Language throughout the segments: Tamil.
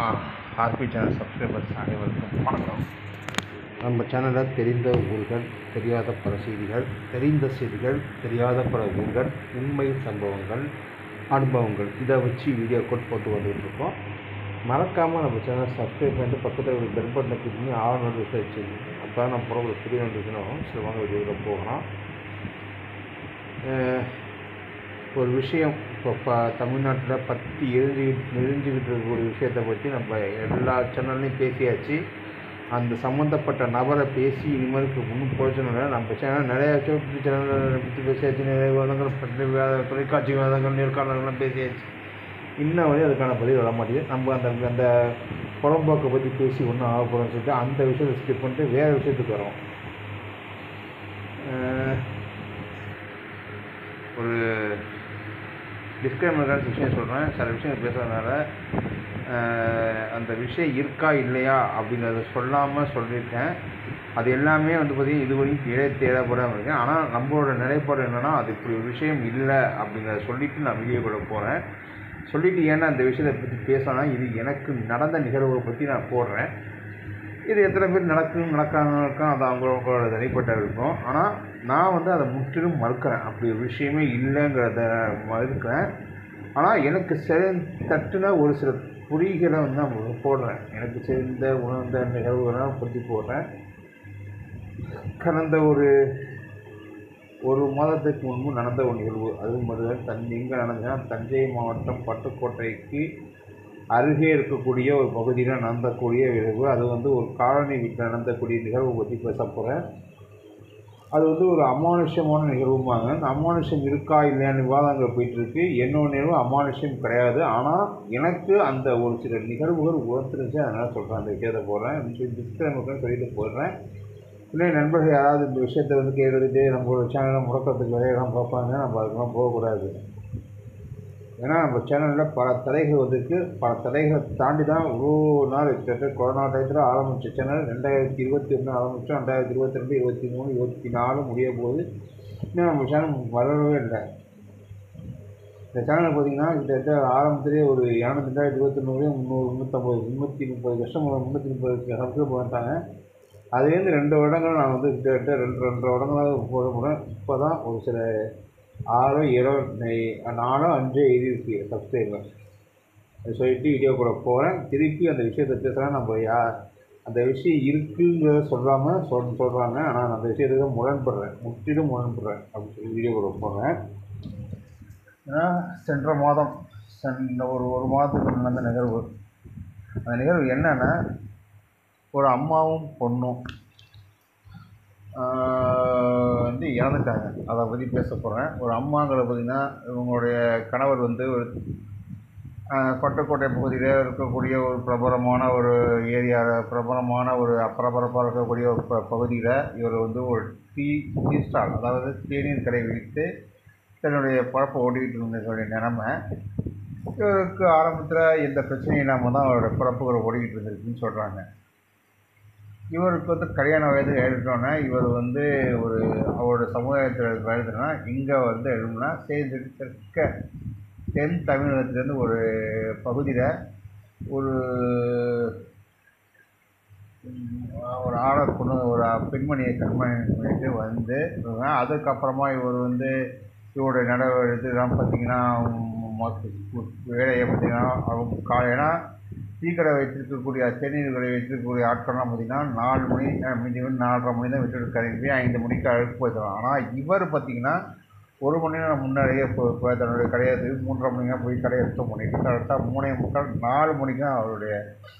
ஆர்பி சேனல் சப்ஸ்கிரைபர்ஸ் அனைவருக்கும் வணக்கம் நம்ம சேனலில் தெரிந்த ஊர்கள் தெரியாத பல செய்திகள் தெரிந்த செய்திகள் தெரியாத பல ஊர்கள் உண்மை சம்பவங்கள் அனுபவங்கள் இதை வச்சு வீடியோ கோட் போட்டு வந்துட்டு இருக்கோம் மறக்காமல் நம்ம சேனலை சப்ஸ்கிரைப் பண்ணிட்டு பக்கத்தில் ஒரு பெல் பட்டனை கிளிக் பண்ணி ஆல் நோட்டிஃபிகேஷன் வச்சுருங்க அப்போ தான் நம்ம போகிற ஒரு புதிய நோட்டிஃபிகேஷன் வரும் சரி வாங்க வீடியோவில் போகலாம் அஹ் ஒரு விஷயம் இப்போ ப தமிழ்நாட்டில் பற்றி எரிஞ்சு நெறிஞ்சிக்கிட்டு இருக்கக்கூடிய விஷயத்தை பற்றி நம்ம எல்லா சேனல்லையும் பேசியாச்சு அந்த சம்மந்தப்பட்ட நபரை பேசி இனிமேலுக்கு ஒன்றும் பிரச்சனை இல்லை நம்ம சேனல் நிறைய யூடியூப் சேனல் பற்றி பேசியாச்சு நிறைய விவாதங்கள் பற்றி விவாத தொலைக்காட்சி விவாதங்கள் நேர்காணல்கள்லாம் பேசியாச்சு இன்ன வரை அதுக்கான பதில் வர மாட்டேங்குது நம்ம அந்த அந்த புறம்போக்கை பற்றி பேசி ஒன்றும் ஆக போகிறோம்னு சொல்லிட்டு அந்த விஷயத்தை ஸ்கிப் பண்ணிட்டு வேறு விஷயத்துக்கு வரோம் அஹ் ஒரு டிஸ்கிளைமர் விஷயம் சொல்கிறேன் சில விஷயம் பேசுறதுனால அஹ், அந்த விஷயம் இருக்கா இல்லையா அப்படிங்கிறத சொல்லாமல் சொல்லியிருக்கேன் அது எல்லாமே வந்து பார்த்திங்கன்னா இதுவரைக்கும் இடை தேடப்படாமல் இருக்கேன் ஆனால் நம்மளோட நிலைப்பாடு என்னென்னா அது இப்படி ஒரு விஷயம் இல்லை அப்படிங்கிறத சொல்லிவிட்டு நான் வீடியோ கூட போகிறேன் சொல்லிவிட்டு ஏன்னா அந்த விஷயத்தை பற்றி பேசணும்னா இது எனக்கு நடந்த நிகழ்வை பற்றி நான் போடுறேன் இது எத்தனை பேர் நடக்கும் நடக்காம நடக்கும் அது அவங்களோட தனிப்பட்ட இருக்கும் ஆனால் நான் வந்து அதை முற்றிலும் மறுக்கிறேன் அப்படி ஒரு விஷயமே இல்லைங்கிறத மறுக்கிறேன் ஆனால் எனக்கு சரி தட்டுன ஒரு சில குறிகளை வந்து நான் போடுறேன் எனக்கு தெரிந்த உணர்ந்த நிகழ்வுகளை பற்றி போடுறேன் கடந்த ஒரு ஒரு மாதத்துக்கு முன்பு நடந்த ஒரு நிகழ்வு அதுவும் முதல்ல தன் எங்கே நடந்ததுன்னா தஞ்சை மாவட்டம் பட்டுக்கோட்டைக்கு அருகே இருக்கக்கூடிய ஒரு பகுதியில் நடந்தக்கூடிய நிகழ்வு அது வந்து ஒரு காலனி வீட்டில் நடந்தக்கூடிய நிகழ்வு பற்றி பேச போகிறேன் அது வந்து ஒரு அமானுஷ்யமான நிகழ்வுமாங்க அந்த அமானுஷ்யம் இருக்கா இல்லையான்னு விவாதங்கள் போயிட்டுருக்கு என்னோட நிகழ்வு அமானுஷ்யம் கிடையாது ஆனால் எனக்கு அந்த ஒரு சில நிகழ்வுகள் உணர்த்துருச்சு அதனால் சொல்கிறேன் அந்த விஷயத்தை போடுறேன் டிஸ்கிளைமருக்குன்னு சொல்லிட்டு போடுறேன் இன்னும் நண்பர்கள் யாராவது இந்த விஷயத்தை வந்து கேட்டுட்டு நம்மளோட சேனலை முடக்கிறதுக்கு வேலையெல்லாம் பார்ப்பாங்க நம்ம அதுக்கெல்லாம் போகக்கூடாது ஏன்னா நம்ம சேனலில் பல தடைகள் வந்திருக்கு பல தடைகளை தாண்டி தான் இவ்வளோ நாள் கிட்டத்தட்ட கொரோனா டயத்தில் ஆரம்பித்த சேனல் ரெண்டாயிரத்தி இருபத்தி ஒன்று ஆரம்பித்தோம் ரெண்டாயிரத்தி இருபத்தி ரெண்டு இருபத்தி மூணு இருபத்தி நாலு முடிய போகுது இன்னும் நம்ம சேனல் வளரவே இல்லை இந்த சேனல் பார்த்தீங்கன்னா கிட்டத்தட்ட ஆரம்பத்திலே ஒரு இரநூத்தி ரெண்டாயிரத்தி இருபத்தொன்னுலேயே முந்நூறு முந்நூற்றம்பது முந்நூற்றி முப்பது கஸ்டமர் முந்நூற்றி முப்பது சப்ஸ்கிரைப் பண்ணிட்டாங்க அதுலேருந்து ரெண்டு வருடங்கள் நான் வந்து கிட்டத்தட்ட ரெண்டு ரெண்டரை வருடங்களாக போட முடியும் இப்போ தான் ஒரு சில ஆறோ ஏழோ நெ- நாலோ அஞ்சோ எழுதியிருக்கு சப்ஸ்கிரைபர் அது சொல்லிட்டு வீடியோ கூட போகிறேன் திருப்பி அந்த விஷயத்தை பேசுகிறேன் நம்ம யா அந்த விஷயம் இருக்குங்கிறத சொல்லாமல் சொல் சொல்கிறாங்க ஆனால் நான் அந்த விஷயத்துக்கு முரண்படுறேன் முற்றிலும் முரண்படுறேன் அப்படின்னு சொல்லி வீடியோ கூட போடுறேன் ஏன்னா சென்ற மாதம் சென்ற ஒரு ஒரு மாதத்துக்கு நடந்த நிகழ்வு அந்த நிகழ்வு என்னென்னா ஒரு அம்மாவும் பொண்ணும் ஆஹ் வந்து இறந்துட்டாங்க அதை பற்றி பேச போகிறேன் ஒரு அம்மாங்கிற பார்த்திங்கன்னா இவங்களுடைய கணவர் வந்து ஒரு ஆஹ் பட்டுக்கோட்டை பகுதியில் இருக்கக்கூடிய ஒரு பிரபலமான ஒரு ஏரியாவில் பிரபலமான ஒரு பரபரப்பாக இருக்கக்கூடிய ஒரு ப பகுதியில் இவர் வந்து ஒரு டீ டீ ஸ்டால் அதாவது தேநீர் கடை வைத்து தன்னுடைய பழப்பை ஓட்டிக்கிட்டு இருந்தக்கூடிய நிலமை இவருக்கு ஆரம்பத்தில் எந்த பிரச்சனையும் இல்லாமல் தான் அவரோட பிறப்புகளை ஓடிக்கிட்டு இருந்திருக்குன்னு சொல்கிறாங்க இவருக்கு வந்து கல்யாண வயது எழுதிட்டோன்னே இவர் வந்து ஒரு அவரோட சமுதாயத்தில் எழுதுனா இங்கே வந்து எழுதுனா சேர்ந்து தெற்க தென் தமிழகத்துலேருந்து ஒரு பகுதியில் ஒரு ம், ஒரு ஆளை கொண்டு ஒரு பெண்மணியை கல்யாணம் பண்ணிட்டு வந்து இவங்க அதுக்கப்புறமா இவர் வந்து இவருடைய நடவடிக்கை இதெல்லாம் பார்த்தீங்கன்னா வேலையை பார்த்தீங்கன்னா அவங்க காலை ஏன்னா டீ கடை வைத்திருக்கக்கூடிய தேநீர் கடை வைத்திருக்கக்கூடிய ஆட்கள்லாம் பார்த்தீங்கன்னா நாலு மணி அஹ், மிஞ்சி மிஞ்சி நாலரை மணி தான் விட்டுட்டு கிளம்பி ஐந்து மணிக்கு அழுக்கு போயிடுவாங்க ஆனால் இவர் பார்த்தீங்கன்னா ஒரு மணி நேரம் முன்னாடியே இப்போ இப்போ தன்னுடைய கடையை எடுத்து மூன்றரை மணி நேரம் போய் கடையை சுத்தம் பண்ணிட்டு கரெக்டாக மூணே முக்கால் நாலு மணிக்கு தான் அவருடைய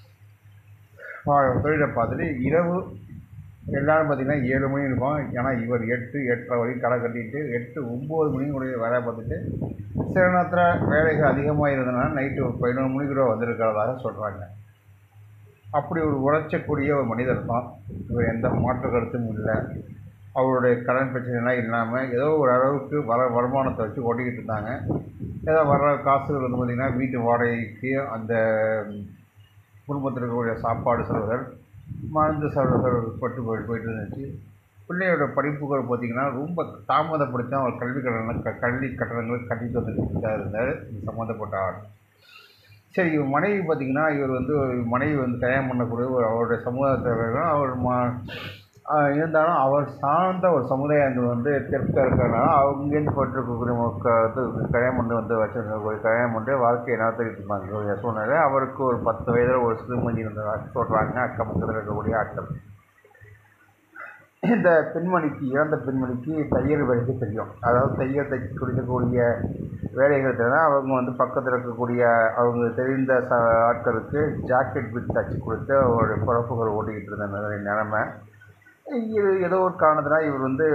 பா- தொழிலை பார்த்துட்டு இரவு எல்லாரும் பார்த்தீங்கன்னா ஏழு மணி இருக்கும் ஏன்னா இவர் எட்டு எட்டரை வரைக்கும் கடை கட்டிட்டு எட்டு ஒம்பது மணி கூட வேலை பார்த்துட்டு சில நேரத்தில் வேலைகள் அதிகமாக இருந்ததுனால நைட்டு ஒரு பதினொரு மணி கூட வந்திருக்கிறதாக சொல்கிறாங்க அப்படி ஒரு உழைச்சக்கூடிய ஒரு மனிதர் தான் இவர் எந்த மாற்று கருத்தும் இல்லை அவருடைய கடன் பிரச்சனைலாம் இல்லாமல் ஏதோ ஒரு அளவுக்கு வர வருமானத்தை வச்சு ஓட்டிக்கிட்டு இருந்தாங்க ஏதோ வர்ற காசுகள் வந்து பார்த்திங்கன்னா வீட்டு வாடகைக்கு அந்த குடும்பத்தில் இருக்கக்கூடிய சாப்பாடு செலவுகள் மருந்து செலவுகள் பட்டு போயிட்டு போயிட்டு இருந்துச்சு பிள்ளையோட படிப்புகள் பார்த்திங்கன்னா ரொம்ப தாமதப்படுத்தி தான் அவர் கல்வி கட்டணம் க கல்வி கட்டணங்களை கட்டிட்டு வந்துட்டு தான் இருந்தார் இது சம்மந்தப்பட்ட ஆள் சரி இவர் மனைவி பார்த்தீங்கன்னா இவர் வந்து ஒரு மனைவி வந்து கல்யாணம் பண்ணக்கூடிய ஒரு அவருடைய சமூகத்தில் அவர் மா ஆஹ் இருந்தாலும் அவர் சார்ந்த ஒரு சமுதாயங்கள் வந்து தெற்க இருக்கிறனால அவங்கேருந்து பட்டிருக்கக்கூடிய மக்க- இது கல்யாணம் பண்ணி வந்து வச்சிருக்கக்கூடிய கல்யாணம் பண்ணி வாழ்க்கையை நடத்திட்டு இருந்தாங்க சூழ்நிலை அவருக்கு ஒரு பத்து வயதில் ஒரு சிறுமதி இருந்ததாக சொல்கிறாங்க அக்கம் பக்கத்தில் இருக்கக்கூடிய ஆட்கள் இந்த பெண்மணிக்கு இறந்த பெண்மணிக்கு தையல் வேலைக்கு தெரியும் அதாவது தையல் தைக்க கொடுக்கக்கூடிய வேலைகள் தெரியும் அவங்க வந்து பக்கத்தில் இருக்கக்கூடிய அவங்க தெரிந்த ச ஆட்களுக்கு ஜாக்கெட் பிட் தச்சு கொடுத்து ஒரு குழப்புகள் ஓட்டிக்கிட்டு இருந்த நிலை- நிலைமை இது ஏதோ ஒரு காரணத்தினால் இவர் வந்து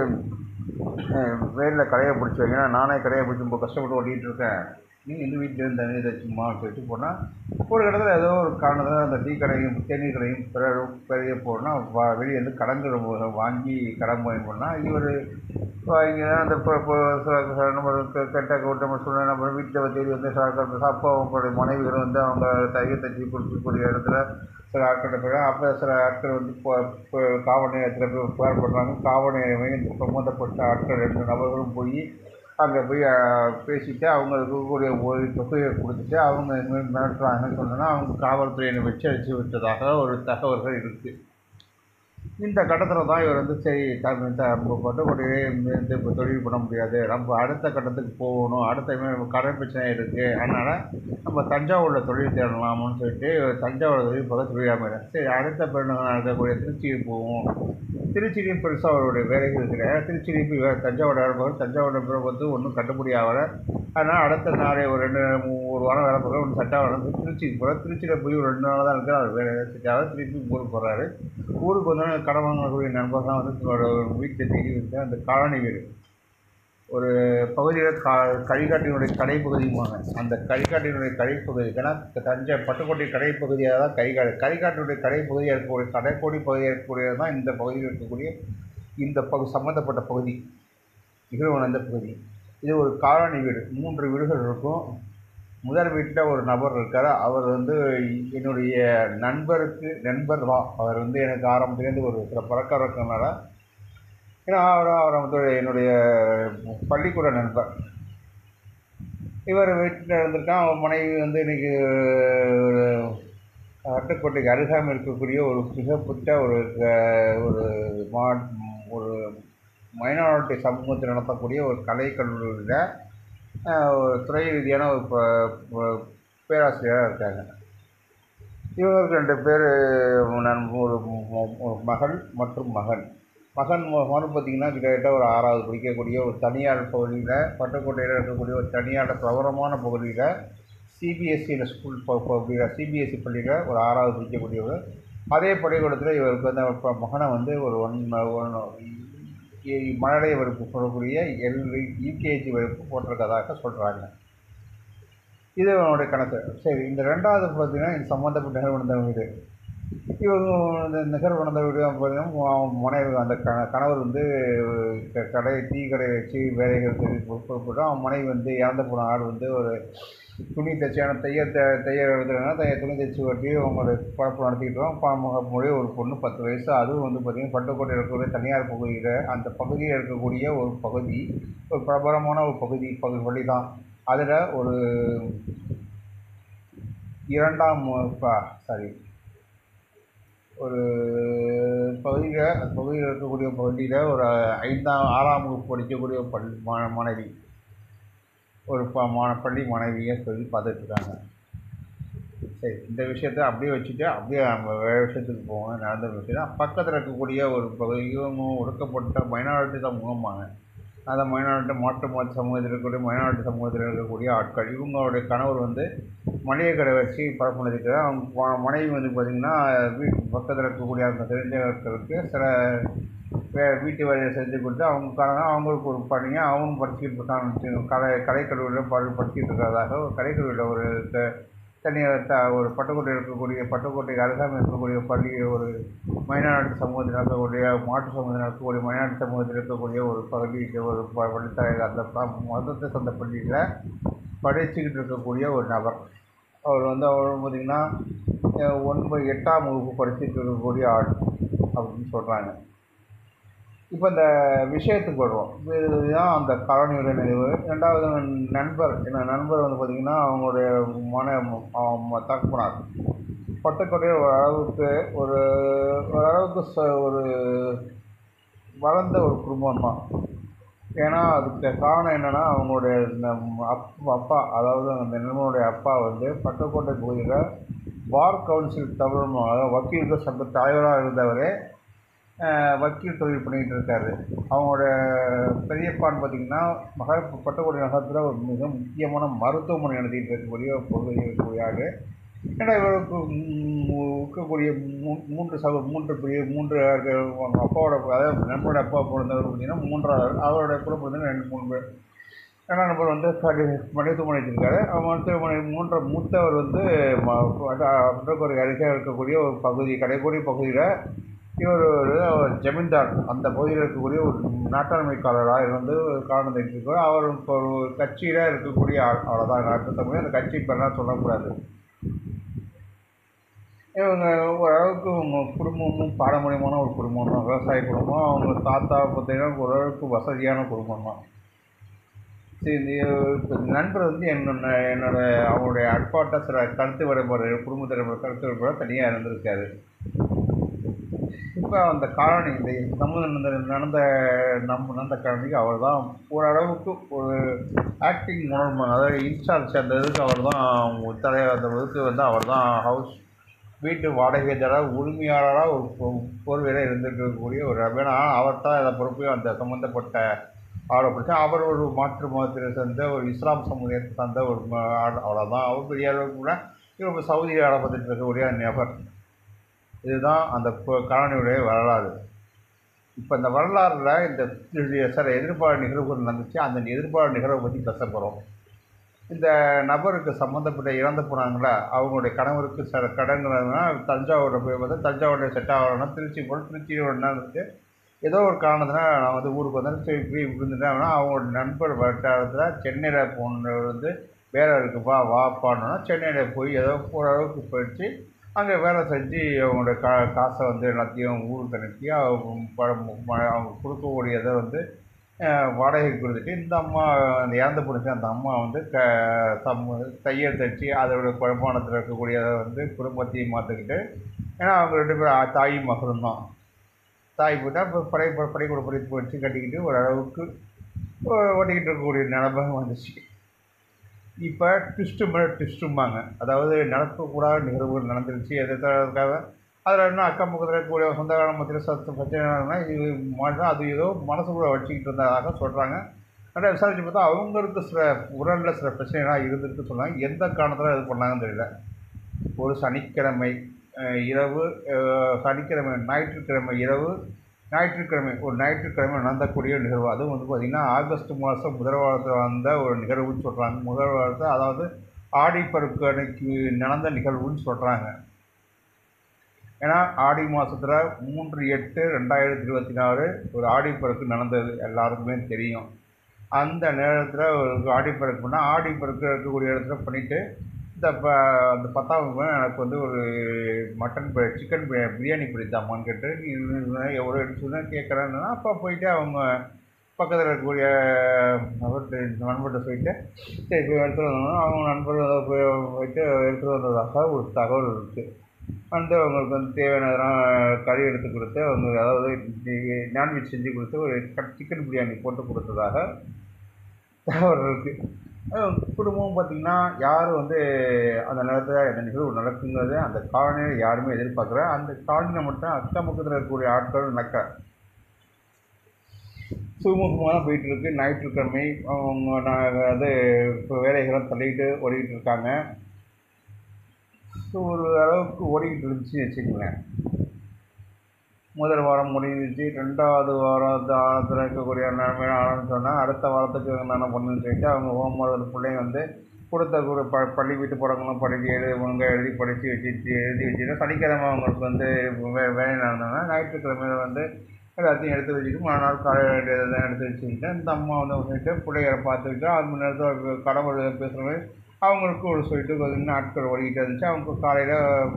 வேலில் கடையை பிடிச்சி வைங்க நானே கடையை பிடிச்சி ரொம்ப கஷ்டப்பட்டு ஓட்டிகிட்டு இருக்கேன் நீ இந்த வீட்டில் இருந்து தண்ணி தச்சுமா சொல்லிட்டு போனால் ஒரு இடத்துல ஏதோ ஒரு காரணத்தில் அந்த டீ கடையும் தேநீர் கடையும் பிறகு பெரிய போனால் வா வெளியே வந்து கடன்கள் வாங்கி கடன் போய் பண்ணால் இவர் இங்கே அந்த இப்போ இப்போ சில சில நம்ம கெ- கெட்ட கூட்டம் சூழ்நிலை நம்ம வீட்டில் தேடி வந்து சாப்பிட்டு அப்போ அவங்களுடைய மனைவிகள் வந்து அவங்க தைய தச்சு கொடுக்கக்கூடிய இடத்துல சில ஆட்கள் போய் அப்போ சில ஆட்கள் வந்து இப்போ இப்போ காவல் நிலையத்தில் போய் புகார் பண்ணுறாங்க காவல் நிலையமே இந்த சம்மந்தப்பட்ட ஆட்கள் ரெண்டு நபர்களும் போய் அங்கே போய் அஹ், பேசிட்டு அவங்களுக்கு இருக்கக்கூடிய ஒரு தொகையை கொடுத்துட்டு அவங்க இந்த மாதிரி மிரட்டுறாங்கன்னு சொன்னோன்னா அவங்க காவல்துறையினை வச்சு அடிச்சு விட்டதாக ஒரு தகவல்கள் இருக்குது இந்த கட்டத்தில் தான் இவர் வந்து சரி த- த- நம்ம பட்டுக்கோட்டையே இருந்து இப்போ தொழில் பண்ண முடியாது நம்ம அடுத்த கட்டத்துக்கு போகணும் அடுத்த இவன் கடன் பிரச்சனை இருக்குது அதனால் நம்ம தஞ்சாவூரில் தொழில் தேடலாம்னு சொல்லிட்டு தஞ்சாவூர் தொழில் பக்கம் தொழிலாமல் சரி அடுத்த பெருநகரம் நடக்கக்கூடிய திருச்சிக்கு போவோம் திருச்சிலையும் பெருசாக அவருடைய வேலைகள் கிடையாது திருச்சிலையும் போய் வே- தஞ்சாவூர் போது தஞ்சாவூர் பிறகு வந்து ஒன்றும் கட்டுப்படி ஆகலை அதனால் அடுத்த நாளே ஒரு ரெண்டு மூ- ஒரு வாரம் வேலை போகிற ஒன்று சட்டா வந்து திருச்சிக்கு போகிறார் திருச்சியில் போய் ஒரு ரெண்டு நாள் தான் இருக்குது அவர் வேலை செஞ்சாலும் திருப்பி ஊருக்கு போகிறாரு ஊருக்கு வந்தோடனே கடன் வாங்கக்கூடிய நண்பர்லாம் வந்து தன்னோட வீட்டில் தேடி வந்து அந்த காலனி வீடு ஒரு பகுதியில் கா கரிகாட்டினுடைய கடைப்பகுதியுமாங்க அந்த கரிகாட்டினுடைய கடைப்பகுதி ஏன்னா தஞ்சை பட்டுக்கோட்டை கடைப்பகுதியாக தான் கரிகாடு கரிகாட்டினுடைய கடைப்பகுதியாக இருக்கக்கூடிய கடைக்கோடி பகுதியாக இருக்கக்கூடியது தான் இந்த பகுதியில் இருக்கக்கூடிய இந்த பகு சம்மந்தப்பட்ட பகுதி நிகழ்வுணர்ந்த பகுதி இது ஒரு காலனி வீடு மூன்று வீடுகள் இருக்கும் முதல் வீட்டில் ஒரு நபர் இருக்கார் அவர் வந்து என்னுடைய நண்பருக்கு நண்பர் தான் அவர் வந்து எனக்கு ஆரம்பத்துலேருந்து ஒரு சில பழக்கம் இருக்கனால ஏன்னா அவர் அவர் வந்து என்னுடைய பள்ளிக்கூட நண்பர் இவர் வீட்டில் இருந்திருக்கான் அவன் மனைவி வந்து இன்னைக்கு ஒரு அட்டுக்கோட்டைக்கு அருகாமல் இருக்கக்கூடிய ஒரு மிகப்பட்ட ஒரு க- ஒரு மா ஒரு மைனாரிட்டி சமூகத்தில் நடத்தக்கூடிய ஒரு கலை கல்லூரியில் ஒரு துறை ரீதியான ஒரு ப- ப- பேராசிரியராக இருக்காங்க இவங்களுக்கு ரெண்டு பேர் நான் ஒரு ம- ஒரு மகள் மற்றும் மகன் மகன் ம- மகன் பார்த்திங்கன்னா கிட்டத்தட்ட ஒரு ஆறாவது படிக்கக்கூடிய ஒரு தனியார் பகுதியில் பட்டுக்கோட்டையில் இருக்கக்கூடிய ஒரு தனியார் பிரபலமான பகுதியில் சிபிஎஸ்சியில் ஸ்கூல் பகுதியில் சிபிஎஸ்சி பள்ளியில் ஒரு ஆறாவது படிக்கக்கூடியவர் அதே பள்ளிக்கூடத்தில் இவருக்கு வந்து அவர் ப- மகனை வந்து ஒரு ஒன் ஒன் இ- மழலை வகுப்பு சொல்லக்கூடிய எல் யூகேஜி வகுப்பு போட்டிருக்கதாக சொல்கிறாங்க இது அவனுடைய கணக்கு சரி இந்த ரெண்டாவது பார்த்தீங்கன்னா இது சம்மந்தப்பட்ட நிகழ்வுணர்ந்த வீடு இவங்க இந்த நிகழ்வுணர்ந்த வீடு பார்த்தீங்கன்னா அவன் மனைவி அந்த க கணவர் வந்து க- கடை டீ கடை வச்சு வேலைகள் செய்து பொறுப்பட்டு அவன் மனைவி வந்து இறந்து போன ஆள் வந்து ஒரு துணி தைச்சான தையல் த தையல் எழுதுறதுனா தைய துணி தைச்சி வட்டி அவங்களுடைய பழப்பு நடத்திக்கிட்டோம் பழமுகமுடைய ஒரு பொண்ணு பத்து வயசு அதுவும் வந்து பார்த்திங்கன்னா பட்டுக்கோட்டை இருக்கக்கூடிய தனியார் பகுதியில் அந்த பகுதியில் இருக்கக்கூடிய ஒரு பகுதி ஒரு பிரபலமான ஒரு பகுதி பகுதி வழி தான் அதில் ஒரு இரண்டாம் சாரி ஒரு பகுதியில் அந்த பகுதியில் இருக்கக்கூடிய பகுதியில் ஒரு ஐந்தாம் ஆறாம் வகுப்பு படிக்கக்கூடிய ஒரு பள்ளி மா மாணவி ஒரு ப மா பள்ளி மாணவியை சொல்லி பார்த்துட்ருக்காங்க சரி இந்த விஷயத்த அப்படியே வச்சுட்டு அப்படியே நம்ம வேறு விஷயத்துக்கு போவோம் நடந்த விஷயம் பக்கத்தில் இருக்கக்கூடிய ஒரு பகுதியும் ஒடுக்கப்பட்ட மைனாரிட்டி சமூகமாங்க அந்த மைனாரிட்டி மாற்று மாற்று சமூகத்தில் இருக்கக்கூடிய மைனாரிட்டி சமூகத்தில் இருக்கக்கூடிய ஆட்கள் இவங்களுடைய கணவர் வந்து மளிகை கடை வச்சு பழக்கம் நடத்திட்டு அவங்க ம- மனைவி வந்து பார்த்திங்கன்னா வீட்டு பக்கத்தில் இருக்கக்கூடிய அவங்க தெரிஞ்சவர்களுக்கு சில வே வீட்டு வேலையை செஞ்சு கொடுத்து அவங்க காரணம் அவங்களுக்கு ஒரு பணியை அவங்களும் படிச்சுக்கிட்டு இருக்காங்க கலை கலைக்கல்லூரியில் படி படிச்சுட்டு இருக்கிறதாக ஒரு கலைக்கல்லூரியில் ஒரு த- தனியார் த ஒரு பட்டுக்கோட்டை இருக்கக்கூடிய பட்டுக்கோட்டை அருகாமல் இருக்கக்கூடிய பள்ளி ஒரு மைனாரிட்டி சமூகத்தில் இருக்கக்கூடிய மாற்று சமூகத்தில் இருக்கக்கூடிய மைனாரிட்டி சமூகத்தில் இருக்கக்கூடிய ஒரு பகுதிக்கு ஒரு ப- பள்ளித்தலை அந்த ப- மதத்தை சொந்த பள்ளியில் படிச்சுக்கிட்டு இருக்கக்கூடிய ஒரு நபர் அவர் வந்து அவர் பார்த்திங்கன்னா அஹ் ஒன்பது எட்டாம் வகுப்பு படிச்சுட்டு இருக்கக்கூடிய ஆள் அப்படின்னு சொல்கிறாங்க இப்போ இந்த விஷயத்துக்கு வருவோம் இதுதான் அந்த காலனியோட நினைவு ரெண்டாவது நண்பர் என்ன நண்பர் வந்து பார்த்திங்கன்னா அவங்களுடைய மன அவங்க தகப்பனார் பட்டுக்கோட்டையில் ஒரு அளவுக்கு ஒரு ஓரளவுக்கு ச ஒரு வளர்ந்த ஒரு குடும்பம் தான் ஏன்னா அதுக்கு காரணம் என்னென்னா அவங்களுடைய இந்த அப் அப்பா அதாவது அந்த நிறுவனுடைய அப்பா வந்து பட்டுக்கோட்டை பகுதியில் பார் கவுன்சில் தமிழ் அதாவது வக்கீல்கள் சங்க தலைவராக இருந்தவர் வக்கீல் தொழில் பண்ணிக்கிட்டு இருக்காரு அவங்களோட பெரியப்பான்னு பார்த்தீங்கன்னா மகா பட்டுக்கோட்டை நகரத்தில் ஒரு மிக முக்கியமான மருத்துவமனை நடத்திட்டு இருக்கக்கூடிய ஒரு பகுதி இருக்கக்கூடிய ஆள் ஏன்னா இவருக்கு இருக்கக்கூடிய மூன்று சக மூன்று பெரிய மூன்று அவங்க அப்பாவோட அதாவது நண்பரோட அப்பா பிறந்தவர் பார்த்தீங்கன்னா மூன்றாவது அவரோட கூட பிறந்தவங்க ரெண்டு மூணு பேர் ரெண்டாம் நம்பர் வந்து மருத்துவமனை வச்சிருக்காரு மருத்துவமனை மூன்ற மூத்தவர் வந்து ஒரு அருகே இருக்கக்கூடிய ஒரு பகுதி கடைக்கோடி பகுதியில் இவர் ஒரு ஜமீன்தார் அந்த பகுதியில் இருக்கக்கூடிய ஒரு நாட்டாண்மைக்காரராக இருந்து காரணம் தெரிஞ்சிருக்கார் அவர் இப்போ ஒரு கட்சியில் இருக்கக்கூடிய ஆள் அவ்வளோதான் அர்த்தத்தமிழ் அந்த கட்சி பேரெலாம் சொல்லக்கூடாது இவங்க ஓரளவுக்கு அவங்க குடும்பமும் பாரம்பரியமான ஒரு குடும்பம் தான் விவசாய குடும்பம் அவங்க தாத்தா பார்த்தீங்கன்னா ஓரளவுக்கு வசதியான குடும்பம் தான் சரி இப்போ நண்பர் வந்து என்னோட என்னோட அவங்களுடைய அட்பாட்ட சில கருத்து வேறுபாடு குடும்பத்தில் கருத்து வேறுபாடு தனியாக இருந்திருக்காரு இப்போ அந்த காலனி இந்த சமூகம் நடந்த நம்ம நடந்த காலனிக்கு அவர் தான் ஓரளவுக்கு ஒரு ஆக்டிங் உணர்வு அதாவது இன்சார்ஜ் அந்த இதுக்கு அவர் தான் தலைவர் அந்த இதுக்கு வந்து அவர் தான் ஹவுஸ் வீட்டு வாடகைதாரர் உரிமையாளராக ஒரு பொறுவையில் இருந்திருக்கக்கூடிய ஒரு ஏன்னா அவர் தான் அதை பொறுப்பையும் அந்த சம்மந்தப்பட்ட ஆளை பிடிச்சா அவர் ஒரு மாற்று மதத்தை சேர்ந்த ஒரு இஸ்லாம் சமுதாயத்தை சார்ந்த ஒரு ஆள் அவ்வளோதான் அவர் பெரிய அளவுக்கு கூட இவர் சவுதி அரபத்தில் இருக்கக்கூடிய நபர் இதுதான் அந்த காலனியுடைய வரலாறு இப்போ இந்த வரலாறில் இந்த சில எதிர்பாராத நிகழ்வுகள் நடந்துச்சு அந்த எதிர்பாராத நிகழ்வை பற்றி பேச போகிறோம் இந்த நபருக்கு சம்மந்தப்பட்ட இறந்து போனாங்களா அவங்களுடைய கணவருக்கு சில கடன்கள்னா தஞ்சாவூரில் போய் பார்த்தா தஞ்சாவூரில் செட் ஆகணும்னா திருச்சி போல் திருச்சியில் என்ன இருக்குது ஏதோ ஒரு காரணத்தினால நான் வந்து ஊருக்கு வந்தேன் சரி இப்படி இருந்துட்டேன்னா அவங்களோட நண்பர் வட்டாரத்தில் சென்னையில் போனவர் வந்து வேலை இருக்குப்பா வாப்பான்னா சென்னையில் போய் ஏதோ ஓரளவுக்கு போயிடுச்சு அங்கே வேலை செஞ்சு அவங்களோட கா காசை வந்து எல்லாத்தையும் ஊருக்கு அனுப்பி அவங்க கொடுக்கக்கூடியதை வந்து வாடகைக்கு கொடுத்துட்டு இந்த அம்மா அந்த இறந்து போணுச்சு அந்த அம்மா வந்து க சம் தையல் தைச்சி அதோட குழப்பானத்தில் இருக்கக்கூடியதை வந்து குடும்பத்தையும் மாற்றிக்கிட்டு ஏன்னா அவங்க ரெண்டு பேரும் தாய் மகளும் தான் தாய் போட்டால் இப்போ படை படைக்கூட படிப்பு வச்சு கட்டிக்கிட்டு ஓரளவுக்கு ஓட்டிக்கிட்டு இருக்கக்கூடிய நிலமை வந்துச்சு இப்போ ட்விஸ்ட்டு மேலே ட்விஸ்ட்டும்பாங்க அதாவது நடக்கக்கூடாத நிகழ்வுகள் நடந்துருச்சு எதுக்காக அதில் இன்னும் அக்கம் பக்கத்தில் இருக்கக்கூடிய சொந்தக்கார மத்தியில் சத்து பிரச்சனைனா இது மட்டும் அது ஏதோ மனசுக்குள்ளே வச்சுக்கிட்டு இருந்ததாக சொல்கிறாங்க ஆனால் விசாரிச்சு பார்த்தா அவங்களுக்கு சில உடலில் சில பிரச்சனைலாம் இருந்திருக்கு சொன்னாங்க எந்த காரணத்தில் இது பண்ணாங்கன்னு தெரியல ஒரு சனிக்கிழமை இரவு சனிக்கிழமை ஞாயிற்றுக்கிழமை இரவு ஞாயிற்றுக்கிழமை ஒரு ஞாயிற்றுக்கிழமை நடந்தக்கூடிய நிகழ்வு அதுவும் வந்து பார்த்திங்கன்னா ஆகஸ்ட் மாதம் முதல் வாரத்தில் வந்த ஒரு நிகழ்வுன்னு சொல்கிறாங்க முதல் வாரத்தில் அதாவது ஆடிப்பருக்கு அன்னைக்கு நடந்த நிகழ்வுன்னு சொல்கிறாங்க ஏன்னா ஆடி மாதத்தில் மூன்று எட்டு ரெண்டாயிரத்தி இருபத்தி நாலு ஒரு ஆடிப்பெருக்கு நடந்தது எல்லாருக்குமே தெரியும் அந்த நேரத்தில் ஒரு ஆடிப்பெருக்கு பண்ணால் ஆடிப்பெருக்கு இருக்கக்கூடிய இடத்துல பண்ணிவிட்டு இந்த ப அந்த பத்தாவது எனக்கு வந்து ஒரு மட்டன் சிக்கன் பிரியாணி பிடித்தாமான்னு கேட்டு நீ எவ்வளோ எடுத்து சொன்னால் கேட்குறேன்னா அப்போ போயிட்டு அவங்க பக்கத்தில் இருக்கக்கூடிய நபர்கிட்ட நண்பர்கிட்ட போயிட்டு சரி போய் எடுத்துகிட்டு வந்தோம்னா அவங்க நண்பர் போயிட்டு எடுத்துகிட்டு வந்ததாக ஒரு தகவல் இருக்குது வந்து அவங்களுக்கு வந்து தேவையானதெல்லாம் கறி எடுத்து கொடுத்து அவங்க அதாவது நான்வெஜ் செஞ்சு கொடுத்து ஒரு சிக்கன் பிரியாணி போட்டு கொடுத்ததாக தகவல் இருக்குது குடும்பம் பார்த்திங்கன்னா யாரும் வந்து அந்த நேரத்தில் அந்த நிகழ்வு நடக்குங்கிறத அந்த காலனியில் யாருமே எதிர்பார்க்கல அந்த காலனியில் மட்டும் அக்கம் பக்கத்தில் இருக்கக்கூடிய ஆட்கள் நடக்க சுமூகமாக தான் போயிட்டுருக்கு ஞாயிற்றுக்கிழமை அவங்க நான் அது இப்போ வேலைகள்லாம் தள்ளிக்கிட்டு ஓடிக்கிட்டு இருக்காங்க ஸோ ஒரு அளவுக்கு ஓடிக்கிட்டு இருந்துச்சு வச்சுக்கோங்களேன் முதல் வாரம் முடிஞ்சிச்சு ரெண்டாவது வாரத்தில் இருக்கக்கூடிய நிலைமை ஆரம்பிச்சோன்னா அடுத்த வாரத்துக்கு என்ன பண்ணுன்னு சொல்லிட்டு அவங்க ஹோம் ஒர்க் பிள்ளைங்க வந்து கொடுத்த ஒரு ப பள்ளி வீட்டு பாடங்களும் படித்து எழுதி ஒழுங்காக எழுதி படித்து வச்சுட்டு எழுதி வச்சுட்டு சனிக்கிழமை அவங்களுக்கு வந்து வே வேலை நடந்தோன்னா ஞாயிற்றுக்கிழமையில வந்து எல்லாத்தையும் எடுத்து வச்சுட்டு மறுநாள் காலையில் வேண்டியதெல்லாம் எடுத்து வச்சுக்கிட்டு இந்த அம்மா வந்து சொல்லிட்டு பிள்ளைகளை பார்த்துக்கிட்டு அது மணி நேரத்தில் கடவுள் பேசுகிற மாதிரி அவங்களுக்கும் ஒரு சொல்லிட்டு கொஞ்சம் நாட்கள் ஓடிக்கிட்டே இருந்துச்சு அவங்க காலையில்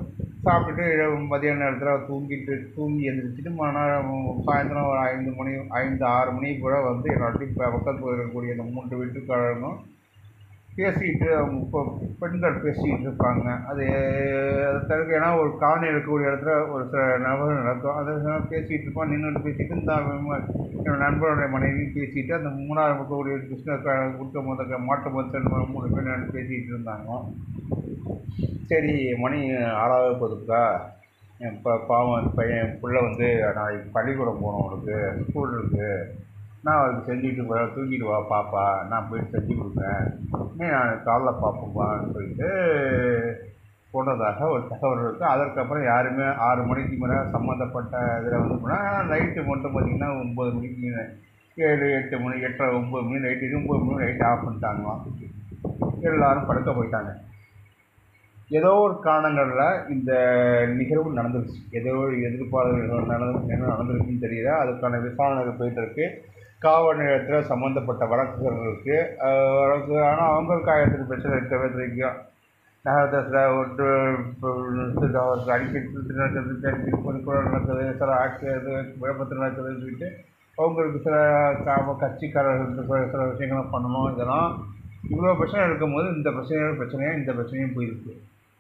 சாப்பிட்டுட்டு இரவு மதியான நேரத்தில் தூங்கிட்டு தூங்கி எழுந்திரிச்சிட்டு மறுநாள் சாயந்தரம் ஒரு ஐந்து மணி ஐந்து ஆறு மணி போல் வந்து என்னோடய இப்போ பக்கத்தில் இருக்கக்கூடிய இந்த மூன்று வீட்டுக்காரங்களும் பேசிக்கிட்டு அவங்க இப்போ பெண்கள் பேசிக்கிட்டு இருப்பாங்க அது அது தவிர்க்க ஏன்னா ஒரு காலனி இருக்கக்கூடிய இடத்துல ஒரு சில நபர்கள் நடக்கும் அது பேசிகிட்டு இருப்போம் நின்றுட்டு பேசிட்டு இந்த என்னோட நண்பருடைய மனைவி பேசிட்டு அந்த மூணாவது இருக்கக்கூடிய பிஸ்னஸ் கொடுத்த முதல் மாட்டு முதல் மூணு பேர் நின்று பேசிகிட்டு இருந்தாங்க சரி மணி ஆறாவது போதுக்கா என் இப்போ பாவம் பையன் பிள்ளை வந்து நாளைக்கு பள்ளிக்கூடம் போகணும் அவனுக்கு ஸ்கூல் இருக்குது நான் அதுக்கு செஞ்சுட்டு வா தூங்கிட்டு வா பாப்பா நான் போய் செஞ்சு கொடுக்குறேன் நீ நான் காலைல பார்ப்போம்ப்பான்னு சொல்லிட்டு போனதாக ஒரு தகவல் இருக்குது அதற்கப்புறம் யாருமே ஆறு மணிக்கு மேலே சம்மந்தப்பட்ட இதில் வந்து போனால் நைட்டு மட்டும் பார்த்திங்கன்னா ஒம்பது மணிக்கு ஏழு எட்டு மணி எட்டரை ஒம்பது மணி நைட்டு ஒம்பது மணி நைட்டு ஆஃப் பண்ணிட்டாங்களாம் எல்லோரும் படுக்க போயிட்டாங்க ஏதோ ஒரு காரணங்களில் இந்த நிகழ்வு நடந்துருச்சு ஏதோ ஒரு எதிர்பார்ப்பு நடந்து என்ன நடந்திருக்குன்னு தெரியல அதுக்கான விசாரணைகள் போயிட்டு இருக்கு காவல் நிலையத்தில் சம்மந்தப்பட்ட வழக்குகளுக்கு வழக்கு ஆனால் அவங்களுக்கு ஆயிரத்துக்கு பிரச்சனை இருக்கவே தெரியும் நகரத்தில் ஒன்று அவருக்கு அடிக்கடி நடக்குது சில ஆக்சிடென்ட் விளம்பரத்தில் நடக்குதுன்னு சொல்லிட்டு அவங்களுக்கு சில கட்சிக்காரர்களுக்கு சில விஷயங்களும் பண்ணணும் இதெல்லாம் இவ்வளோ பிரச்சனை இருக்கும்போது இந்த பிரச்சனையும் பிரச்சனையும் இந்த பிரச்சனையும் போயிருக்கு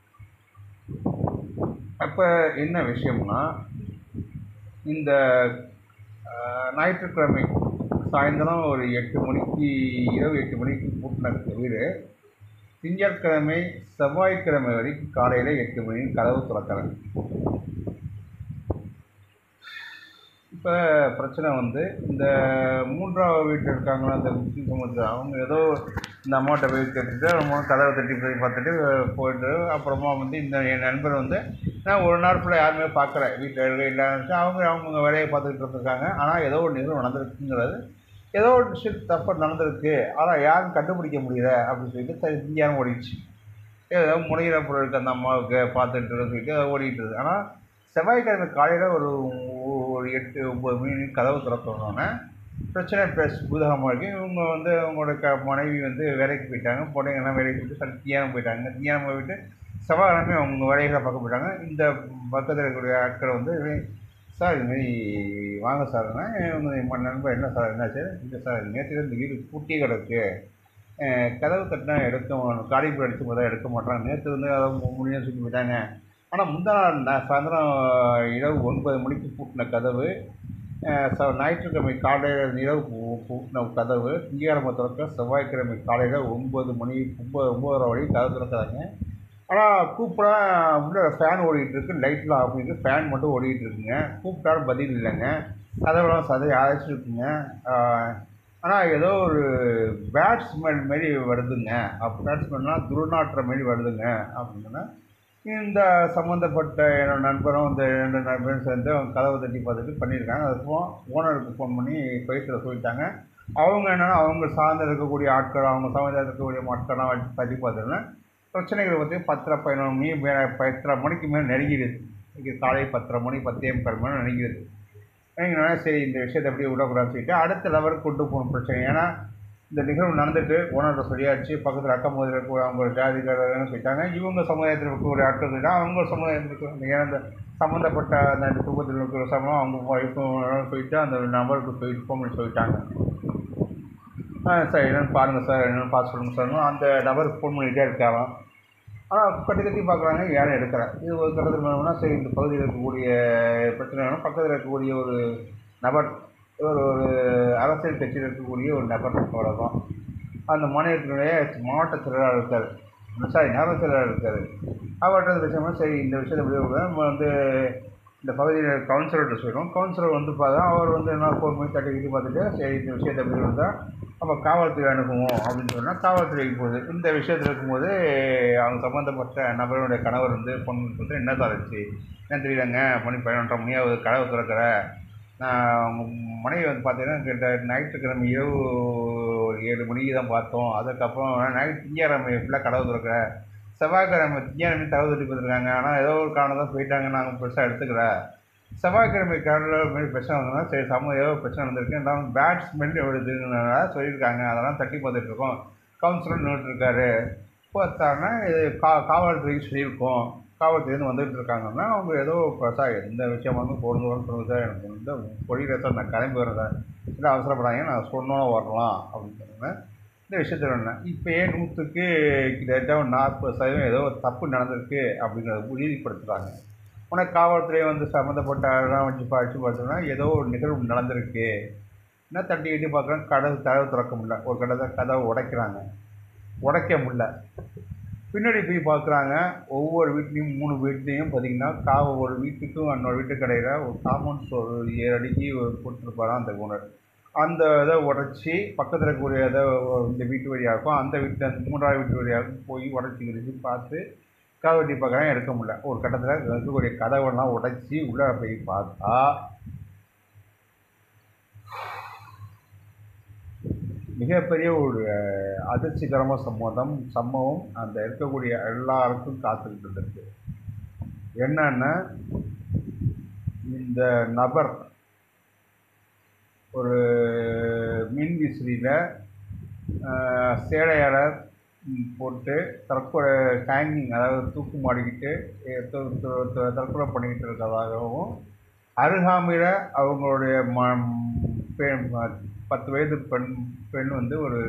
அப்போ என்ன விஷயம்னா இந்த ஞாயிற்றுக்கிழமை சாயந்தரம் ஒரு எட்டு மணிக்கு இரவு எட்டு மணிக்கு பூட்டின வீடு திங்கட்கிழமை செவ்வாய்க்கிழமை வரைக்கும் காலையில் எட்டு மணி கதவு திறக்கிறேன் இப்போ பிரச்சனை வந்து இந்த மூன்றாவது வீட்டில் இருக்காங்களா அந்த முஸ்லீம் சமூகத்தில் அவங்க ஏதோ இந்த அம்மாட்ட போய் கேட்டுட்டு அவங்க கதவை தட்டி போய் பார்த்துட்டு போயிட்டு அப்புறமா வந்து இந்த என் நண்பர் வந்து நான் ஒரு நாள் ஃபுல்லாக யாருமே பார்க்கல வீட்டில் இல்லாத அவங்க அவங்க வேலையை பார்த்துக்கிட்டு இருக்காங்க ஆனால் ஏதோ ஒரு நிகழ்வு நடந்திருக்குங்கிறது ஏதோ ஒரு விஷயம் தப்பு நடந்திருக்கு ஆனால் யாரும் கண்டுபிடிக்க முடியல அப்படின்னு சொல்லிட்டு சரி திங்காரம் ஓடிடுச்சு ஏதோ முனைகிற பொருளுக்கு அந்த அம்மாவுக்கு பார்த்துட்டு சொல்லிட்டு ஓடிட்டு இருக்குது ஆனால் செவ்வாய்க்கிழமை காலையில் ஒரு ஒரு எட்டு ஒம்பது மணி கதவு திறக்கணுன்னே பிரச்சனை பேச பூதகமாக இருக்குது இவங்க வந்து அவங்களோட க மனைவி வந்து வேலைக்கு போயிட்டாங்க பொண்ணுங்கெல்லாம் வேலைக்கு போயிட்டு சரி தியானம் போயிட்டாங்க தியானம் போயிட்டு செவ்வாய்க்கிழமை அவங்க வேலைகளை பார்க்க போயிட்டாங்க இந்த பக்கத்தில் இருக்கக்கூடிய ஆட்கள் வந்து சார் இதுமாரி வாங்க சார்னா இவங்க நண்பர் என்ன சார் என்னாச்சு இல்லை சார் நேற்று இந்த வீடு பூட்டி கிடக்கு கதவு தட்டினா எடுக்க காலிப்பூர் அடித்து போதா எடுக்க மாட்டாங்க நேற்று வந்து அதை முடியும் சொல்லி போயிட்டாங்க ஆனால் முந்தா நாள் சாயந்தரம் இரவு ஒன்பது மணிக்கு பூட்டின கதவு ஞாயிற்றுக்கிழமை காலையில் இரவு பூட்டின கதவு திங்கக்கிழமை திறக்க செவ்வாய்க்கிழமை காலையில் ஒம்பது மணி ஒம்பது ஒம்பதரை வரைக்கும் கதவு திறக்கிறாங்க ஆனால் கூப்பிட்டா உள்ள ஃபேன் ஓடிட்டுருக்கு லைட்லாம் ஆஃப் பண்ணிட்டு ஃபேன் மட்டும் ஓடிட்டு இருக்குங்க கூப்பிட்டாலும் பதில் இல்லைங்க கதவுலாம் சதை அழைச்சிருக்குங்க ஆனால் ஏதோ ஒரு பேட் ஸ்மெல் மாரி வருதுங்க பேட் ஸ்மெல்னால் துர்நாற்ற மாரி வருதுங்க அப்படின்னா இந்த சம்மந்தப்பட்ட என்னோட நண்பரும் இந்த ரெண்டு நண்பரும் சேர்ந்து அவங்க கதவை தட்டி பார்த்துட்டு பண்ணியிருக்காங்க அதுக்கப்புறம் ஓனருக்கு ஃபோன் பண்ணி பயிற்சியில் சொல்லிட்டாங்க அவங்க என்னென்னா அவங்க சார்ந்து இருக்கக்கூடிய ஆட்கள் அவங்க சம்மந்தம் இருக்கக்கூடிய ஆட்கள்லாம் வச்சு தட்டி பார்த்துருந்தேன் பிரச்சனைகள் பற்றி பத்தரை பதினொன்று மணி மே பத்தரை மணிக்கு மேலே நெருங்கிடுது இன்றைக்கி காலை பத்தரை மணி பத்தே முக்கால் மணி நெருங்கிடுது நெருங்கினா சரி இந்த விஷயத்தை எப்படி விடக்கூடாதுன்னு சொல்லிட்டு அடுத்த லெவலுக்கு கொண்டு போகணும் பிரச்சனை ஏன்னா இந்த நிகழ்வு நடந்துட்டு ஓனர்கிட்ட சொல்லியாச்சு பக்கத்தில் அக்கம் போதில் இருக்க அவங்க ஜாதிக்காரன்னு சொல்லிட்டாங்க இவங்க சமுதாயத்தில் இருக்கக்கூடிய ஆட்கள் சொல்லிட்டா அவங்க சமுதாயத்தில் இருக்க ஏன்னா இந்த சம்மந்தப்பட்ட அந்த குடும்பத்தில் இருக்கிற சமயம் அவங்க ஒய்ஃபும் சொல்லிட்டு அந்த நபருக்கு போயிட்டு ஃபோன் பண்ணி சொல்லிட்டாங்க சார் என்னென்னு பாருங்கள் சார் என்னென்னு பார்த்து சொல்லுங்கள் சார் அந்த நபருக்கு ஃபோன் பண்ணிகிட்டே இருக்காராம் ஆனால் கட்டி கட்டி பார்க்குறாங்க யாரும் எடுக்கலை இது ஒரு கட்டத்தில் என்னன்னா சரி இந்த பகுதியில் இருக்கக்கூடிய பிரச்சனை பக்கத்தில் இருக்கக்கூடிய ஒரு நபர் ஒரு ஒரு அரசியல் கட்சியில் இருக்கக்கூடிய ஒரு நபர் அவ்வளோதான் அந்த மாநிலத்தினுடைய மாவட்ட செயலாளர் இருக்கார் சாரி நகர செயலாளர் இருக்கார் அவர்கிட்ட விஷயமா சரி இந்த விஷயத்தை எப்படி நம்ம வந்து இந்த பகுதியில் கவுன்சிலர்கிட்ட சொல்கிறோம் கவுன்சிலர் வந்து பார்த்தா அவர் வந்து என்ன ஃபோன் பண்ணி தட்டி கிட்டி பார்த்துட்டு சரி இந்த விஷயத்தை எப்படி இருந்தால் நம்ம காவல்துறை அணுகுவோம் அப்படின்னு சொன்னால் காவல்துறைக்கு போகுது இந்த விஷயத்தில் இருக்கும்போது அவங்க சம்மந்தப்பட்ட நபருடைய கணவர் வந்து ஃபோன் பண்ணி சொல்லிட்டு என்ன சார் ஆச்சு என்ன தெரியலங்க மணி பதினொன்றரை மணியாவது கதவு திறக்கிற நான் மனைவி வந்து பார்த்தீங்கன்னா கிட்ட ஞாயிற்றுக்கிழமை இரவு ஒரு ஏழு மணிக்கு தான் பார்த்தோம் அதுக்கப்புறம் ஞாயிற்று திங்கக்கிழமை ஃபுல்லாக கதவு திறக்கிற செவ்வாய்க்கிழமை திங்கக்கிழமை தகவல் தட்டி பார்த்துருக்காங்க ஆனால் ஏதோ ஒரு காரணம் தான் போயிட்டாங்க நாங்கள் பெருசாக எடுத்துக்கல செவ்வாய்க்கிழமை காலையில் மாரி பிரச்சனை வந்ததுனா சரி சமூக ஏதோ பிரச்சனை வந்திருக்கு இருந்தாலும் பேட் ஸ்மெல் வருதுன்னு சொல்லியிருக்காங்க அதெல்லாம் தட்டி பார்த்துட்டு இருக்கோம் கவுன்சிலர் நின்றுட்டுருக்காரு பார்த்தாங்கன்னா இது கா காவல்துறைக்கு சொல்லியிருக்கோம் காவல்துறையிலேருந்து வந்துகிட்டு இருக்காங்கன்னா அவங்க ஏதோ இப்போ சார் எந்த விஷயமா வந்து பொருந்து வரணும் சொல்லுங்க சார் எனக்கு வந்து பொழிகிற சார் நான் கிளம்பி வரேன் சார் இல்லை அவசரப்படாங்க நான் சொன்னோன்னு வரலாம் அப்படின்னு சொன்னேன் இந்த விஷயத்தில் என்ன இப்போ ஏன் நூற்றுக்கு கிட்டத்தட்ட ஒரு நாற்பது சதவீதம் ஏதோ ஒரு தப்பு நடந்திருக்கு அப்படிங்கிறத உறுதிப்படுத்துகிறாங்க உனக்கு காவல்துறை வந்து சம்மந்தப்பட்ட ஆளெல்லாம் வச்சு படித்து பார்த்தோம்னா ஏதோ ஒரு நிகழ்வு நடந்திருக்கு என்ன தட்டி கிட்டி பார்க்குறேன் கதவு கதவு திறக்க முடியல ஒரு கதவை கதவை உடைக்கிறாங்க உடைக்க முடியல பின்னாடி போய் பார்க்குறாங்க ஒவ்வொரு வீட்லேயும் மூணு வீட்லேயும் பார்த்தீங்கன்னா காவ ஒரு வீட்டுக்கும் இன்னொரு வீட்டுக்கு இடையில ஒரு காம்பவுண்ட் ஸ்டோர் ஏழு அடிக்கு கொடுத்துருப்பாராம் அந்த ஓனர் அந்த இதை உடச்சி பக்கத்தில் இருக்கக்கூடிய இதை இந்த வீட்டு வழியாக இருக்கும் அந்த வீட்டில் அந்த மூன்றாவது வீட்டு வழியாக போய் உடச்சி கிடச்சி பார்த்து கதவு வெட்டி பார்க்குறாங்க எடுக்க முடியல ஒரு கட்டத்தில் இருக்கக்கூடிய கதவெல்லாம் உடைச்சி உள்ளே போய் பார்த்தா மிகப்பெரிய ஒரு அஹ், அதிர்ச்சிகரமான சம்பவம் சம்பவம் அந்த இருக்கக்கூடிய எல்லாருக்கும் காத்துக்கிட்டு இருந்திருக்கு என்னன்னா இந்த நபர் ஒரு மின் விசிறியில் சேலையாளர் ம், போட்டு தற்கொலை ஹேங்கிங் அதாவது தூக்கு மாடிக்கிட்டு எ, து- து- து- தற்கொலை பண்ணிக்கிட்டு இருக்கிறதாகவும் அருகாமையில் அவங்களுடைய ம பெண் ம- பத்து வயது பெண் பெண் வந்து ஒரு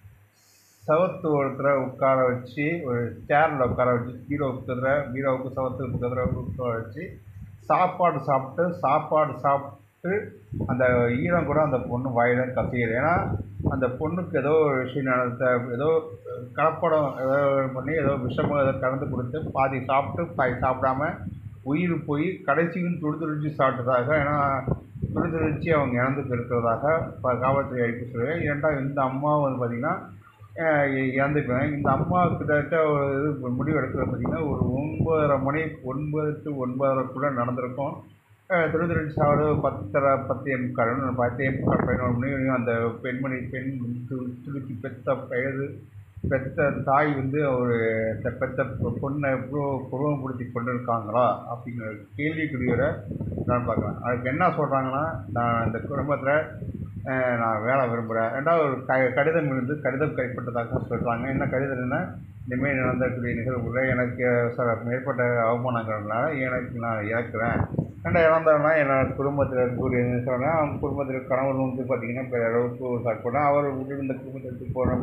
சவத்து ஒருத்தரை உட்கார வச்சு ஒரு சேரில் உட்கார வச்சு பீரோ பக்கத்தில் பீரோவுக்கு சவத்து பக்கத்தில் உட்கார வச்சு சாப்பாடு சாப்பிட்டு சாப்பாடு சாப்பிட்டு அந்த ஈரம் கூட அந்த பொண்ணு வாயில கசியுது ஏன்னா அந்த பொண்ணுக்கு ஏதோ ஒரு விஷயம் நடந்த ஏதோ கலப்படம் ஏதோ பண்ணி ஏதோ விஷமம் ஏதோ கலந்து கொடுத்து பாதி சாப்பிட்டு பாதி சாப்பிடாம உயிர் போய் கடைசியும் துடி துடிச்சு சாப்பிட்டதாக ஏன்னா துடி துடிச்சு அவங்க இறந்து போயிருக்கிறதாக ப- காவல்துறை அறிக்கை சொல்லுவேன் இரண்டாவது இந்த அம்மா வந்து பார்த்திங்கன்னா அஹ் இ- இறந்துருக்காங்க இந்த அம்மா கிட்டத்தட்ட ஒரு இது முடிவு எடுக்கிறது பார்த்திங்கன்னா ஒரு ஒன்பதரை மணி ஒன்பது டு ஒன்பதரைக்குள்ளே நடந்திருக்கும் திருதிருச்சி சாவது பத்தரை பத்து முக்கால் பத்து முக்கால் பதினோரு மணி வரையும் அந்த பெண்மணி பெண் து- துடிச்சு பெத்த வயது பெத்த தாய் வந்து ஒரு இந்த பெத்த பொ- பொண்ணை எவ்வளோ குடும்பப்படுத்தி கொண்டு இருக்காங்களா அப்படிங்கிற கேள்விக்குறியோட நான் பார்க்குறேன் அதுக்கு என்ன சொல்கிறாங்கன்னா நான் இந்த குடும்பத்தில் நான் வேலை விரும்புகிறேன் ரெண்டாவது ஒரு க கடிதம் இருந்து கடிதம் கைப்பற்றதாக சொல்கிறாங்க என்ன கடிதம்னா இனிமேல் நடந்தக்கூடிய நிகழ்வுல எனக்கு சில மேற்பட்ட அவமானங்கள்னால எனக்கு நான் இறக்குறேன் ரெண்டா இறந்தாருன்னா என்னோட குடும்பத்தில் இருக்கக்கூடிய சொன்னால் அவங்க குடும்பத்தில் கணவர் வந்து பார்த்தீங்கன்னா பெரிய அளவுக்கு சாப்பிட அவர் விட்டு இந்த குடும்பத்துக்கு போன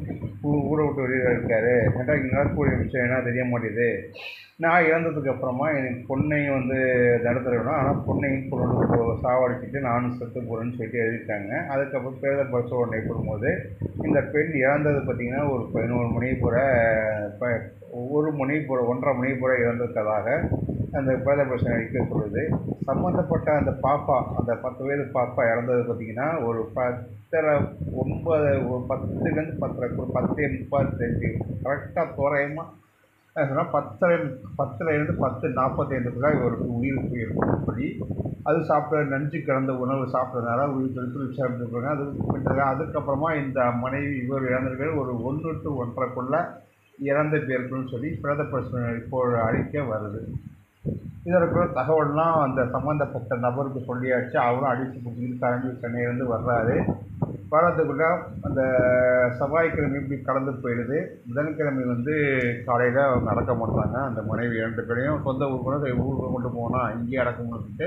ஊரை விட்டு வெளியில் இருக்காரு ரெண்டா இங்கே நடக்கக்கூடிய விஷயம் என்ன தெரிய மாட்டேது நான் இறந்ததுக்கு அப்புறமா எனக்கு பொண்ணையும் வந்து நடத்துறேன்னா ஆனால் பொண்ணையும் கொண்டு சாவடிச்சிட்டு நானும் செத்து போகிறேன்னு சொல்லிட்டு எழுதிட்டாங்க அதுக்கப்புறம் பேத பரிசோதனை போடும்போது இந்த பெண் இறந்தது பார்த்திங்கன்னா ஒரு பதினோரு மணி போல் ப ஒரு மணி போல் ஒன்றரை மணி போல் இறந்திருக்கதாக அந்த பேத பரிசோதனை அறிக்கை சொல்லுது சம்மந்தப்பட்ட அந்த பாப்பா அந்த பத்து வயது பாப்பா இறந்தது பார்த்திங்கன்னா ஒரு பத்தரை ஒன்பது ஒரு பத்துலேருந்து பத்தரை ஒரு பத்து முப்பத்தஞ்சு கரெக்டாக தோராயமாக சொன்னால் பத்தரை பத்துலேருந்து பத்து நாற்பத்தைந்துக்குள்ள இவருக்கு உயிர் போயிருக்கும் சொல்லி அது சாப்பிட்ட நஞ்சு கலந்த உணவு சாப்பிட்றதுனால உயிர் தொழில் சாப்பிட்டுருக்காங்க அது பின்னர் அதுக்கப்புறமா இந்த மனைவி இவர் இறந்திருக்கிற ஒரு ஒன்று டு ஒன்றரைக்குள்ள இறந்த பேருக்குன்னு சொல்லி பிரத பரிசோதனை இப்போ அறிக்கை வருது இதற்குள்ள தகவல்லாம் அந்த சம்மந்தப்பட்ட நபருக்கு சொல்லியாச்சு அவரும் அடித்து பிடிச்சிட்டு கிளம்பி சென்னையிலேருந்து வர்றாரு வர்றதுக்குள்ள அந்த செவ்வாய்க்கிழமை இப்படி கடந்து போயிடுது புதன்கிழமை வந்து காலையில் அவங்க அடக்கம் பண்ணுறாங்க அந்த மனைவி இரண்டு பேரையும் சொந்த ஊர் கூட சரி ஊருக்கு கொண்டு போனால் இங்கேயே அடக்கம் பண்ணிட்டு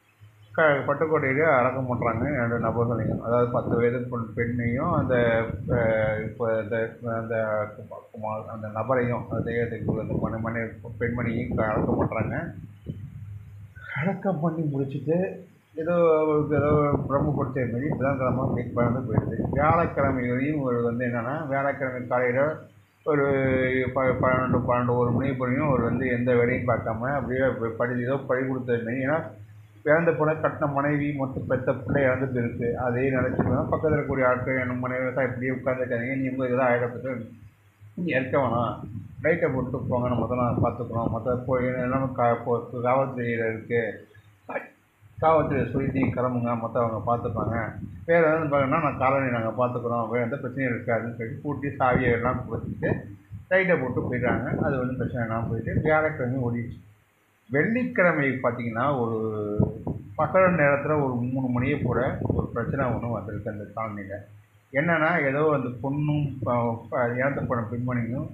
க பட்டுக்கோட்டையிலே அடக்கம் பண்ணுறாங்க ரெண்டு நபர்களையும் அதாவது பத்து வயது பெண் பெண்ணையும் அந்த அஹ், இப்போ இந்த அந்த குமார் அந்த நபரையும் அதே அதுக்கு அந்த மணி மணி பெண்மணியும் க- அடக்கம் பண்ணுறாங்க அடக்கம் பண்ணி முடிச்சுட்டு ஏதோ அவருக்கு ஏதோ பிரம்மப்படுத்திய மாரி புதன்கிழமை மீட் பண்ணது போயிடுது வியாழக்கிழமை வரையும் ஒரு வந்து என்னென்னா வியாழக்கிழமை காலையில் ஒரு ப பன்னெண்டு பன்னெண்டு ஒரு மணி வரையும் அவர் வந்து எந்த வேலையும் பார்க்காம அப்படியே படி ஏதோ பழி கொடுத்த மாரி ஏன்னா இறந்த போன கட்டின மனைவி மொத்த பெத்த பிள்ளை இறந்து போயிருக்கு அதே நினச்சிட்டு பக்கத்தில் இருக்கக்கூடிய ஆட்கள் என்ன மனைவி தான் இப்படியே உட்காந்துருக்காங்க நீ உங்களுக்கு எதாவது ஆகிடப்பட்டு நீ இருக்க வேணாம் லைட்டை போட்டு போங்க நம்ம தான் நான் பார்த்துக்குறோம் மற்ற போய் எல்லாமே கா இப்போ காவல்துறையில் இருக்குது காவல்துறை சொல்லி நீங்கள் கிளம்புங்க மற்றவங்க பார்த்துப்பாங்க வேறு எதாவது பார்த்தீங்கன்னா நான் காலனி நாங்கள் பார்த்துக்குறோம் வேறு எந்த பிரச்சனையும் இருக்காதுன்னு சொல்லி பூட்டி சாவியை எல்லாம் கொடுத்துட்டு லைட்டை போட்டு போயிட்டாங்க அது வந்து பிரச்சனை இல்லாமல் போயிட்டு வியாழக்கிழமை ஓடிடுச்சு வெள்ளிக்கிழமை பார்த்தீங்கன்னா ஒரு பகல் நேரத்தில் ஒரு மூணு மணியை போல ஒரு பிரச்சனை ஒன்று வந்திருக்கு அந்த காலனியில் என்னென்னா ஏதோ அந்த பொண்ணும் ப- ப- இறந்த போன பெண்மணியும்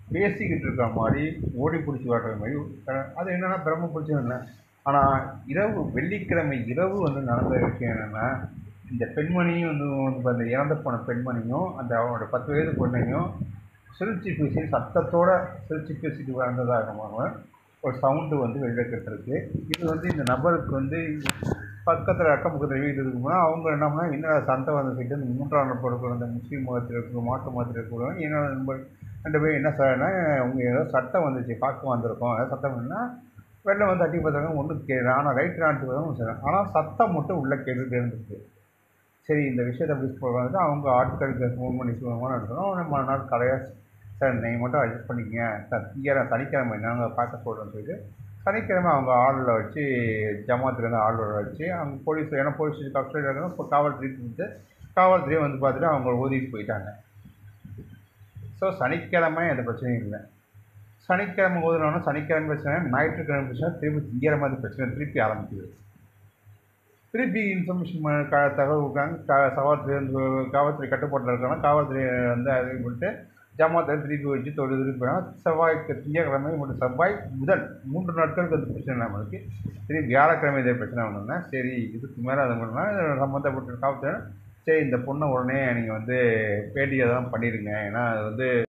பேசிக்கிட்டு இருக்கிற மாதிரி ஓடி பிடிச்சி வர்ற மாதிரி அஹ் அது என்னென்னா பிரம்ம பிடிச்சது இல்லை ஆனால் இரவு வெள்ளிக்கிழமை இரவு வந்து நடந்த விஷயம் என்னென்னா இந்த பெண்மணியும் வந்து வந்து அந்த இறந்து போன பெண்மணியும் அந்த அவனோட பத்து வயது பொண்ணையும் சிரிச்சு பேசி சத்தத்தோட சிரிச்சு பேசிட்டு வந்ததாக ஒரு சவுண்டு வந்து வெளில கேட்டிருக்கு இது வந்து இந்த நபருக்கு வந்து பக்கத்தில் அக்கம் பக்கத்தில் வீடு இருக்கும்போது அவங்க என்ன பண்ணா என்ன சண்டை வந்து சொல்லிட்டு இந்த மூன்றாம் நபர் இருக்கிற அந்த முஸ்லீம் மதத்தில் இருக்கிற மாட்டு மதத்தில் இருக்கிறவங்க என்ன நண்பர் ரெண்டு பேரும் என்ன சார்னா உங்க ஏதோ சட்டம் வந்துச்சு பார்க்க வந்திருக்கோம் ஏதோ சட்டம் என்ன வெளில வந்து அட்டி பார்த்தாங்க ஒன்றும் கேட்குறேன் ஆனால் ரைட் ஆண்டு பார்த்தா ஆனால் சத்தம் மட்டும் உள்ளே கேட்டுகிட்டே இருந்துச்சு சரி இந்த விஷயத்தை அப்படி சொல்கிறாங்க அவங்க ஆட்களுக்கு ஃபோன் பண்ணி சொல்லுவாங்கன்னு எடுத்தோம் அவனை மறுநாள் கடையாக சார் நீங்கள் மட்டும் அட்ஜஸ்ட் பண்ணிக்கங்க சார் திங்கக்கிழமை சனிக்கிழமை நாங்கள் பார்க்க சொல்கிறோன்னு சொல்லிட்டு சனிக்கிழமை அவங்க ஆளில் வச்சு ஜமாத்துலேருந்து ஆள் வர வச்சு அவங்க போலீஸ் ஏன்னா போலீஸ் கஸ்டடியில் இருக்காங்க இப்போ காவல்துறை கொடுத்து காவல்துறையை வந்து பார்த்துட்டு அவங்க ஒதுக்கிட்டு போயிட்டாங்க ஸோ சனிக்கிழமை எந்த பிரச்சனையும் இல்லை சனிக்கிழமை ஓதுனோன்னா சனிக்கிழமை பிரச்சனை ஞாயிற்றுக்கிழமை பிரச்சனை திருப்பி திங்கக்கிழமை அது பிரச்சனை திருப்பி ஆரம்பிக்குது திருப்பி இன்ஃபர்மேஷன் க தகவல் கொடுக்குறாங்க க காவல்துறை வந்து காவல்துறை கட்டுப்பாட்டில் இருக்காங்க காவல்துறை வந்து அதை விட்டு ஜமாத்தை திருப்பி வச்சு தொழில் திருப்பி போயிடாங்க செவ்வாய்க்கு திங்கக்கிழமை மற்றும் செவ்வாய் முதல் மூன்று நாட்களுக்கு அந்த பிரச்சனை நம்மளுக்கு சரி வியாழக்கிழமை இதே பிரச்சனை ஒன்றுன்னா சரி இதுக்கு மேலே அது பண்ணால் சம்மந்தப்பட்ட காவல்துறை சரி இந்த பொண்ணை உடனே நீங்கள் வந்து பேட்டியை தான் பண்ணிடுங்க ஏன்னா அது வந்து